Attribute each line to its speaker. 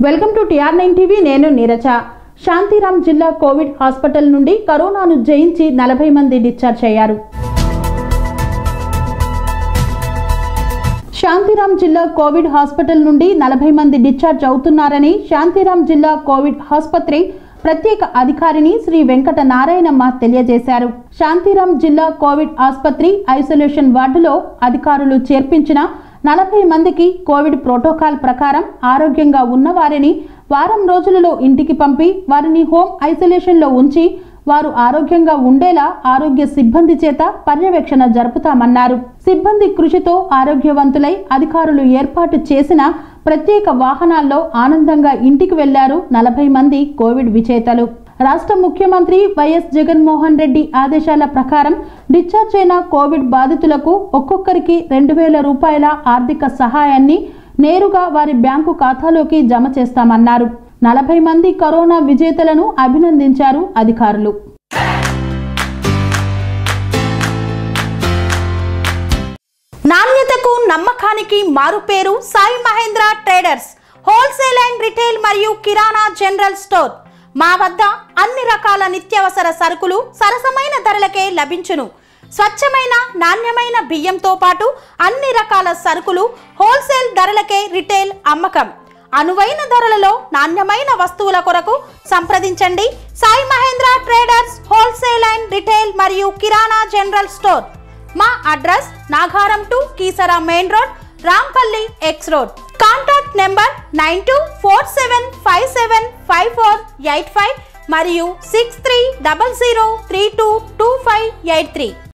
Speaker 1: welcome to TR nine TV నేను నీరజ శాంతిరామ్ జిల్లా Covid hospital నుండి కరోనాను జయించి నలభై మంది డిశ్చార్జ్ అయ్యారు శాంతిరామ్ జిల్లా కోవిడ్ హాస్పిటల్ నుండి నలభై మంది డిశ్చార్జ్ అవుతున్నారని శాంతిరామ్ జిల్లా కోవిడ్ ఆసుపత్రి ప్రత్యేక అధికారిని శ్రీ వెంకట నారాయణమ్మ తెలియజేశారు శాంతిరామ్ జిల్లా కోవిడ్ ఆసుపత్రి ఐసోలేషన్ వార్డులో అధికారులు చేర్పించిన నలభై మందికి కోవిడ్ ప్రోటోకాల్ ప్రకారం ఆరోగ్యంగా ఉన్నవారిని వారం రోజులలో ఇంటికి పంపి వారిని హోమ్ ఐసోలేషన్లో ఉంచి వారు ఆరోగ్యంగా ఉండేలా ఆరోగ్య సిబ్బంది చేత పర్యవేక్షణ జరుపుతామన్నారు సిబ్బంది కృషితో ఆరోగ్యవంతులై అధికారులు ఏర్పాటు చేసిన ప్రత్యేక వాహనాల్లో ఆనందంగా ఇంటికి వెళ్లారు నలభై మంది కోవిడ్ విజేతలు రాష్ట్ర ముఖ్యమంత్రి వైఎస్ జగన్మోహన్ రెడ్డి ఆదేశాల ప్రకారం డిశ్చార్జ్ అయిన కోవిడ్ బాధితులకు ఒక్కొక్కరికి రెండు వేల రూపాయల ఆర్థిక సహాయాన్ని నేరుగా వారి బ్యాంకు ఖాతాలోకి జమ చేస్తామన్నారు నలభై మంది కరోనా విజేతలను అభినందించారు అధికారులు
Speaker 2: నాణ్యతకు నమ్మకానికి మారుపేరు Sai Mahendra traders wholesale and retail మరియు కిరాణా జనరల్ స్టోర్ మా వద్ద అన్ని రకాల నిత్యావసర సరుకులు సరసమైన ధరలకే లభించును స్వచ్ఛమైన నాణ్యమైన బియ్యంతో పాటు అన్ని రకాల సరుకులు హోల్సేల్ ధరలకే రిటైల్ అమ్మకం అనువైన ధరలలో నాణ్యమైన వస్తువుల కొరకు సంప్రదించండి Sai Mahendra traders wholesale and retail మరియు కిరాణా జనరల్ స్టోర్ మా address Nagaram to Keesara main road Rampally X road contact number nine two four seven five seven five four eight five మరియు six three double zero three two two five eight three